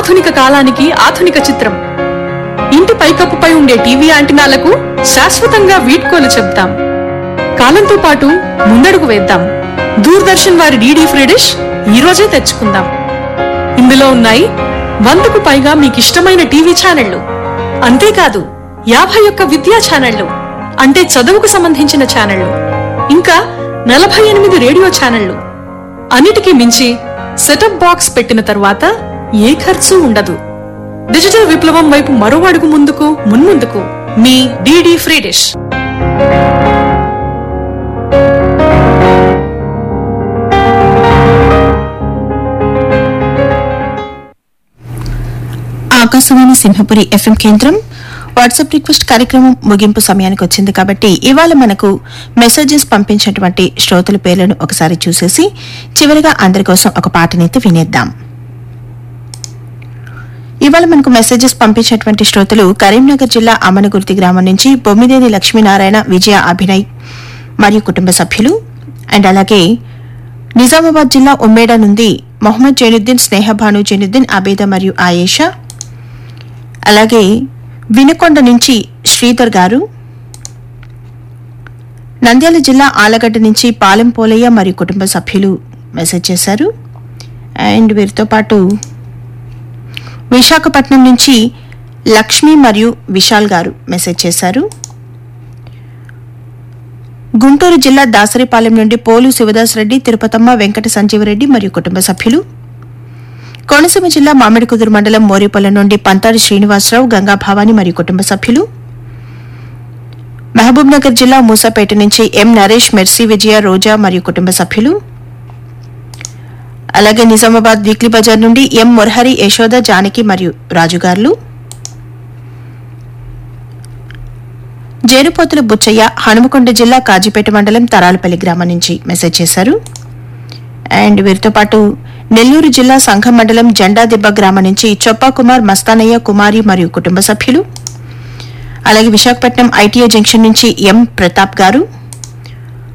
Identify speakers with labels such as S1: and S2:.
S1: ఆధునిక కాలానికి ఆధునిక చిత్రం ఇంటి పైకప్పుపై ఉండే టీవీ యాంటినాలకు శాశ్వతంగా వీడ్కోలు చెప్తాం కాలంతో పాటు ముందడుగు వేద్దాం దూరదర్శన్ వారి డీడీ ఫ్రీ డిష్ ఈ రోజే తెచ్చుకుందాం ఇందులో ఉన్నాయి వందకు పైగా మీకిష్టమైన టీవీ ఛానళ్లు అంతేకాదు యాభై ఒక్క విద్యా ఛానళ్లు అంటే చదువుకు సంబంధించిన ఛానళ్లు ఇంకా నలభై ఎనిమిది రేడియో ఛానళ్లు అన్నిటికీ మించి సెటప్ బాక్స్ పెట్టిన తర్వాత ఏ ఖర్చు ఉండదు డిజిటల్ విప్లవం వైపు మరో అడుగు ముందుకు మున్ముందుకు మీ DD free dish
S2: Akashvani Simhapuri FM కేంద్రం వాట్సాప్ రిక్వెస్ట్ కార్యక్రమం ముగింపు సమయానికి వచ్చింది కాబట్టి ఇవాళ మనకు మెసేజెస్ పంపించినటువంటి శ్రోతల పేర్లను ఒకసారి చూసేసి చివరిగా అందరి కోసం ఒక పాటనైతే వినేద్దాం ఇవాళ మనకు మెసేజెస్ పంపించినటువంటి శ్రోతలు కరీంనగర్ జిల్లా అమనగుర్తి గ్రామం నుంచి బొమ్మిదేని లక్ష్మీనారాయణ విజయ అభినయ్ మరియు కుటుంబ సభ్యులు అండ్ అలాగే నిజామాబాద్ జిల్లా ఉమ్మేడ నుండి మొహమ్మద్ జైనుద్దీన్ స్నేహభాను జైనుద్దీన్ అబేద మరియు ఆయేషా అలాగే వినుకొండ నుంచి శ్రీధర్ గారు నంద్యాల జిల్లా ఆలగడ్డ నుంచి పాలెం పోలయ్య మరియు కుటుంబ సభ్యులు మెసేజ్ చేశారు అండ్ వీరితో పాటు విశాఖపట్నం నుంచి లక్ష్మి మరియు విశాల్ గారు మెసేజ్ చేశారు గుంటూరు జిల్లా దాసరిపాలెం నుండి పోలు శివదాస్ రెడ్డి తిరుపతమ్మ వెంకట సంజీవరెడ్డి మరియు కుటుంబ సభ్యులు కోనసీమ జిల్లా మామిడికుదురు మండలం మోరిపల్లె నుండి పంతాడి శ్రీనివాసరావు గంగా భవాని మరియు కుటుంబ సభ్యులు మహబూబ్ నగర్ జిల్లా మూసాపేట నుంచి ఎం నరేష్ మెర్సీ విజయ రోజా మరియు కుటుంబ సభ్యులు అలాగే నిజామాబాద్ వీక్లీ బజార్ నుండి ఎం మురహరి యశోద జానకి మరియు రాజుగార్లు జేరుపోతుల బుచ్చయ్య హనుమకొండ జిల్లా కాజీపేట మండలం తరాలపల్లి గ్రామం నుంచి మెసేజ్ చేశారు అండ్ వీరితో పాటు నెల్లూరు జిల్లా సంఘం మండలం జెండాదిబ్బ గ్రామం నుంచి చొప్పా కుమార్ మస్తానయ్య కుమారి మరియు కుటుంబ సభ్యులు అలాగే విశాఖపట్నం ఐటీఐ జంక్షన్ నుంచి ఎం ప్రతాప్ గారు